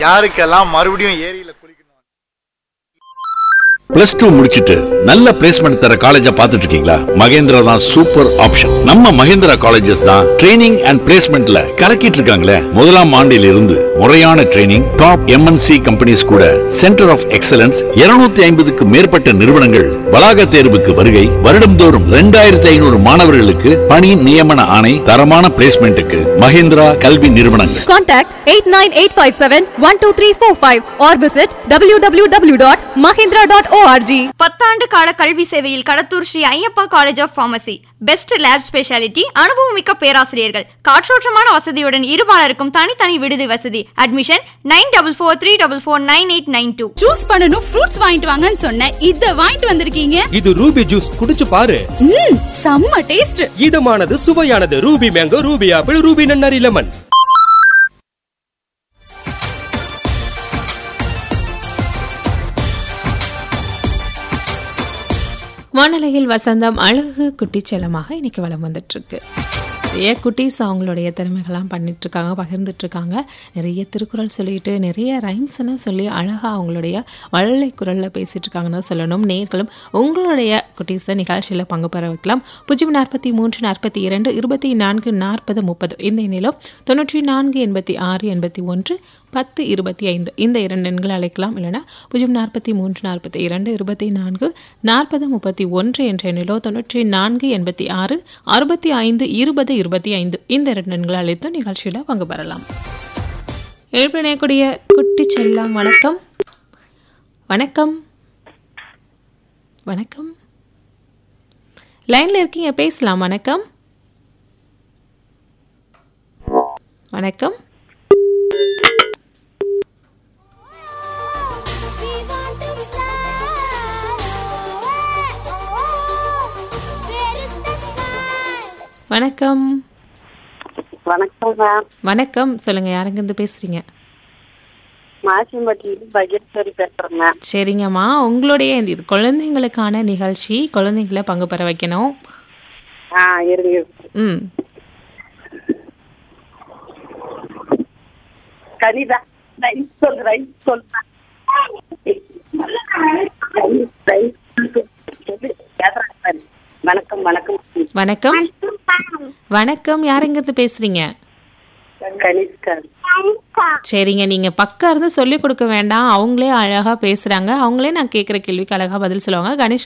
யாருக்கெல்லாம் மறுபடியும் ஏரியில குளிக்கணும் பிளஸ் டூ முடிச்சிட்டு நல்ல பிளேஸ்மெண்ட் தர காலேஜ பாத்துட்டு இருக்கீங்களா மகேந்திரா தான் சூப்பர் ஆப்ஷன் நம்ம மகேந்திரா காலேஜஸ் தான் ட்ரைனிங் அண்ட் பிளேஸ்மெண்ட்ல கலக்கிட்டு இருக்காங்களே முதலாம் ஆண்டில் இருந்து முறையான ட்ரைனிங் டாப் எம்என்சி கம்பெனிஸ் கூட சென்டர் ஆஃப் எக்ஸலன்ஸ் 250 ஐம்பதுக்கு மேற்பட்ட நிறுவனங்கள் வளாக தேர்வுக்கு வருகை வருடம்தோறும் ரெண்டாயிரத்தி ஐநூறு மாணவர்களுக்கு பணி நியமன ஆணை தரமான பிளேஸ்மெண்ட்டுக்கு மகேந்திரா கல்வி நிறுவனங்கள் Contact 89857-12345 or visit www.mahindra.org. பத்தாண்டு கால கல்வி சேவையில் Kadathur Sri Ayyappa college of pharmacy best lab speciality அனுபவமிக்க பேராசிரியர்கள் காற்றோட்டமான வசதியுடன் இருபாலருக்கும் தனித்தனி விடுதி வசதி admission nine double four three double four nine eight nine two juice பண்ணனும் ஃப்ரூட்ஸ் வாங்கிட்டு வாங்கன்னு சொன்னேன் இத வாங்கிட்டு வந்திருக்கீங்க இது ரூபி ஜூஸ் குடிச்சு பாரு ம் செம்ம டேஸ்ட் இதமானது சுவையானது Ruby mango Ruby apple Ruby நன்னாரி லெமன் வானலையில் வசந்தம் அழகு குட்டிச்செல்லமாக இன்னைக்கு வளம் வந்துட்டு இருக்கு நிறைய குட்டீஸ் அவங்களுடைய திறமைகள்லாம் பண்ணிட்டு இருக்காங்க பகிர்ந்துட்டு இருக்காங்க நிறைய திருக்குறள் சொல்லிட்டு நிறைய ரைம்ஸ் எல்லாம் சொல்லி அழகா அவங்களுடைய வள்ளலை குரல்ல பேசிட்டு இருக்காங்கன்னு தான் சொல்லணும் நேர்களும் உங்களுடைய குட்டீஸை நிகழ்ச்சியில் பங்கு பெற வைக்கலாம் பூஜ்ஜியம் நாற்பத்தி மூன்று நாற்பத்தி இரண்டு இருபத்தி நான்கு நாற்பது முப்பது இந்த எண்ணிலும் தொண்ணூற்றி நான்கு எண்பத்தி ஆறு எண்பத்தி ஒன்று பத்து இருபத்தி ஐந்து இந்த இரண்டு எண்களை அழைக்கலாம் இல்லைனா பூஜ்ஜியம் நாற்பத்தி மூன்று நாற்பத்தி இரண்டு இருபத்தி நான்கு நாற்பது முப்பத்தி ஒன்று என்ற எண்ணிலோ தொண்ணூற்றி நான்கு எண்பத்தி ஆறு அறுபத்தி ஐந்து இருபது இருபத்தி ஐந்து இந்த இரண்டு எண்களை அழைத்து நிகழ்ச்சியில் பங்கு பெறலாம் எழுப்பிணையக்கூடிய குட்டி செல்லம் வணக்கம் வணக்கம் வணக்கம் லைன்ல இருக்கீங்க பேசலாம் வணக்கம் வணக்கம் வணக்கம் வணக்கம் மேம் வணக்கம் சொல்லுங்க யாருங்க இருந்து பேசுறீங்க மாசிம்பட்டியிலிருந்து பகீர்ஸ்வரி பேசுறேன் மேம் சரிங்கம்மா உங்களுடைய இந்த இது குழந்தைங்களுக்கான நிகழ்ச்சி குழந்தைங்களை பங்கு பெற வைக்கணும் ஆ இருங்க இருங்க. ம் கனிதா ரைஸ் சொல் ரைஸ் சொல் ரைஸ் வணக்கம் வணக்கம் வணக்கம் வணக்கம் யாருங்க இருந்து பேசுறீங்க கனிஷ்கா சரிங்க நீங்க பக்கம் இருந்து சொல்லி கொடுக்க வேண்டாம் அவங்களே அழகா பேசுறாங்க அவங்களே நான் கேட்குற கேள்விக்கு அழகா பதில் சொல்லுவாங்க கணேஷ்